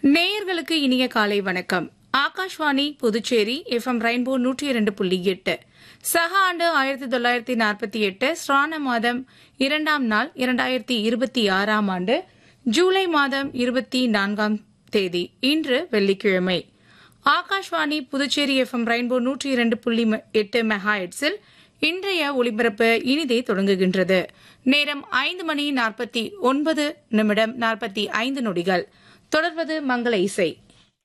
நேயர்களுக்கு இனிய காலை வணக்கம் ஆகாஷ்வாணி புதுச்சேரி எஃப்எம் ரெயின்போ நூற்றி இரண்டு புள்ளி எட்டு சக ஆண்டு ஆயிரத்தி தொள்ளாயிரத்தி நாற்பத்தி எட்டு ஸ்ரான மாதம் இரண்டாம் நாள் இரண்டாயிரத்தி இருபத்தி ஆறாம் ஆண்டு ஜூலை மாதம் இருபத்தி நான்காம் தேதி இன்று வெள்ளிக்கிழமை ஆகாஷ்வாணி புதுச்சேரி எஃப்எம் ரெயின்போ நூற்றி இரண்டு புள்ளி ம- எட்டு மெகாஹெட்ஸில் இன்றைய ஒளிபரப்பு இனிதே தொடங்குகின்றது நேரம் ஐந்து மணி நாற்பத்தி ஒன்பது நிமிடம் நாற்பத்தி ஐந்து நொடிகள் தொடர்வது மங்கள இசை